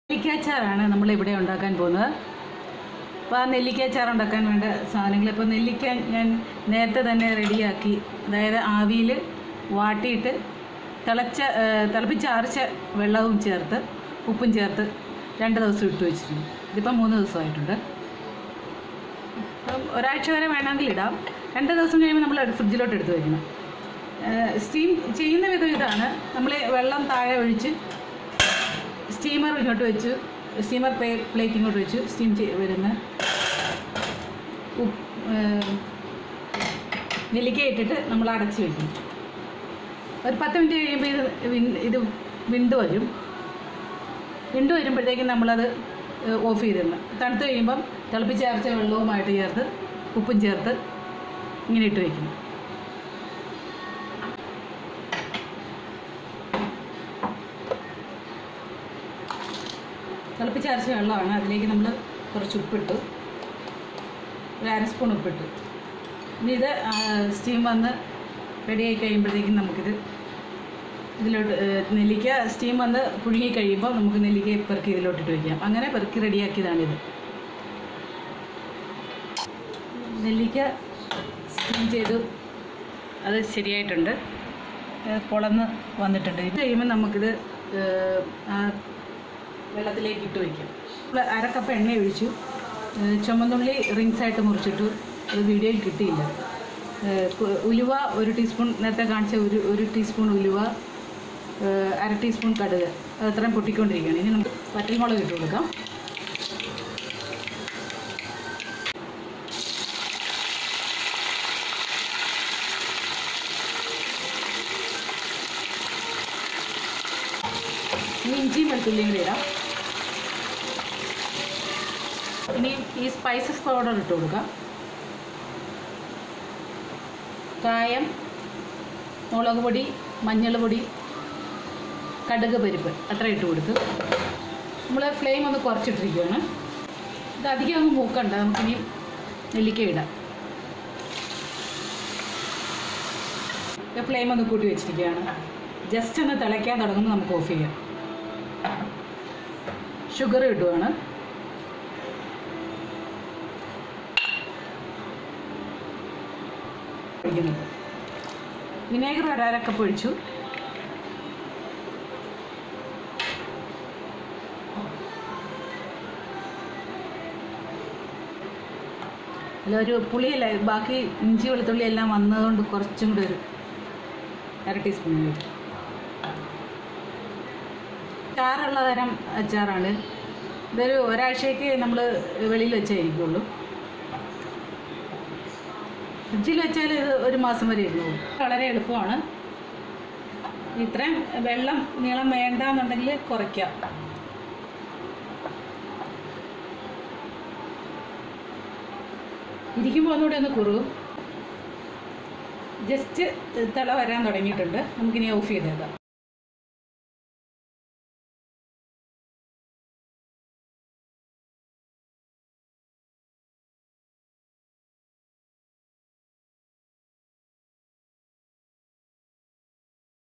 നെല്ലിക്കാച്ചാറാണ് നമ്മൾ ഇവിടെ ഉണ്ടാക്കാൻ പോകുന്നത് അപ്പോൾ ആ നെല്ലിക്കാച്ചാർ ഉണ്ടാക്കാൻ വേണ്ട സാധനങ്ങൾ ഇപ്പോൾ നെല്ലിക്ക ഞാൻ നേരത്തെ തന്നെ റെഡിയാക്കി അതായത് ആവിയിൽ വാട്ടിയിട്ട് തിളച്ച ഏഹ്, തിളപ്പിച്ചാറിച്ച വെള്ളവും ചേർത്ത് ഉപ്പും ചേർത്ത് രണ്ട് ദിവസം ഇട്ട് വെച്ചിട്ടുണ്ട് ഇതിപ്പോൾ മൂന്ന് ദിവസമായിട്ടുണ്ട് അപ്പം ഒരാഴ്ച വരെ വേണമെങ്കിൽ ഇടാം രണ്ട് ദിവസം കഴിയുമ്പോൾ നമ്മൾ ഫ്രിഡ്ജിലോട്ട് എടുത്ത് വയ്ക്കണം സ്റ്റീം ചെയ്യുന്ന വിധം ഇതാണ് നമ്മൾ വെള്ളം താഴെ ഒഴിച്ച് സ്റ്റീമർ ഇങ്ങോട്ട് വെച്ച് സ്റ്റീമർ പ്ലേ പ്ലേറ്റ് ഇങ്ങോട്ട് വെച്ച് സ്റ്റീം ചെയ് വരുന്ന ഉപ്പ് നെല്ലിക്ക ഇട്ടിട്ട് നമ്മൾ അടച്ച് വയ്ക്കും ഒരു പത്ത് മിനിറ്റ് കഴിയുമ്പോൾ ഇത് വിൻ- ഇത് വിണ്ട് വരും വിണ്ട് വരുമ്പോഴത്തേക്കും നമ്മളത് ഓഫ് ചെയ്തിടണം തണുത്ത് കഴിയുമ്പം തിളപ്പിച്ചരച്ച വെള്ളവുമായിട്ട് ചേർത്ത് ഉപ്പും ചേർത്ത് ഇങ്ങനെ ഇട്ട് വയ്ക്കണം തിളപ്പിച്ചരച്ച വെള്ളമാണ് അതിലേക്ക് നമ്മൾ കുറച്ച് ഉപ്പിട്ടു ഒരു അര സ്പൂൺ ഉപ്പിട്ടു ഇനി ഇത് സ്റ്റീം വന്ന് റെഡിയായി കഴിയുമ്പോഴത്തേക്കും നമുക്കിത് ഇതിലോട്ട് ഏഹ്, നെല്ലിക്ക സ്റ്റീം വന്ന് പുഴുങ്ങി കഴിയുമ്പോൾ നമുക്ക് നെല്ലിക്ക പെറുക്കി ഇതിലോട്ടിട്ട് വയ്ക്കാം അങ്ങനെ പെറുക്കി റെഡിയാക്കിയതാണിത് നെല്ലിക്ക സ്റ്റീം ചെയ്തു അത് ശരിയായിട്ടുണ്ട് ഏഹ്, പൊളന്ന് വന്നിട്ടുണ്ട് ഇത് കഴിയുമ്പോൾ നമുക്കിത് ഏഹ്, ആ വെള്ളത്തിലേക്ക് ഇട്ട് വയ്ക്കാം നമ്മൾ അരക്കപ്പ് എണ്ണ ഒഴിച്ചു ഏഹ്, ചുമന്നുള്ളി റിങ്സ് ആയിട്ട് മുറിച്ചിട്ടു അത് വീഡിയോയിൽ കിട്ടിയില്ല ഏഹ്, കു- ഉലുവ ഒരു ടീസ്പൂൺ നേരത്തെ കാണിച്ച ഒരു ഒരു ടീസ്പൂൺ ഉലുവ ഏഹ്, അര ടീസ്പൂൺ കടുക് അത് അത്രയും പൊട്ടിക്കൊണ്ടിരിക്കുകയാണ് ഇനി നമുക്ക് പച്ചമുളക് ഇട്ട് കൊടുക്കാം ഇനി ഇഞ്ചിയും വെളുത്തുള്ളിയും കൂടി ഇടാം ഇനി ഈ സ്പൈസസ് പൗഡർ ഇട്ട് കൊടുക്കാം കായം മുളക് പൊടി മഞ്ഞൾ പൊടി കടുക് പരിപ്പ് അത്ര ഇട്ട് കൊടുത്തു നമ്മൾ ഫ്ലെയിം ഒന്ന് കുറച്ചിട്ടിരിക്കുകയാണ് ഇത് അധികം അങ്ങ് മൂക്കണ്ട നമുക്കിനി നെല്ലിക്ക ഇടാം ഫ്ലെയിം ഒന്ന് കൂട്ടി വെച്ചിരിക്കുകയാണ് ജസ്റ്റ് ഒന്ന് തിളയ്ക്കാൻ തുടങ്ങുമ്പോൾ നമുക്ക് ഓഫ് ചെയ്യാം ഷുഗർ ഇടുവാണ് ഒഴിക്കുന്നത് വിനേഗർ ഒരര കപ്പ് ഒഴിച്ചു അതിലൊരു പുളിയല്ല ബാക്കി ഇഞ്ചി വെളുത്തുള്ളി എല്ലാം വന്നതുകൊണ്ട് കുറച്ചും കൂടി ഒരു അര ടീസ്പൂൺ കൂടി ചാറുള്ള തരം അച്ചാറാണ് ഇതൊരു ഒരാഴ്ചയ്ക്ക് നമ്മൾ വെളിയിൽ വെച്ചായിരിക്കുള്ളൂ ഫ്രിഡ്ജിൽ വെച്ചാൽ ഇത് ഒരു മാസം വരെ ഇരുന്നു പോകും വളരെ എളുപ്പമാണ് ഇത്രയും വെള്ളം നീളം വേണ്ടാന്നുണ്ടെങ്കിൽ കുറയ്ക്കാം ഇരിക്കുമ്പോൾ ഒന്നുകൂടി ഒന്ന് കുറുകും ജസ്റ്റ് തിള വരാൻ തുടങ്ങിയിട്ടുണ്ട് നമുക്കിനി ഓഫ് ചെയ്തേക്കാം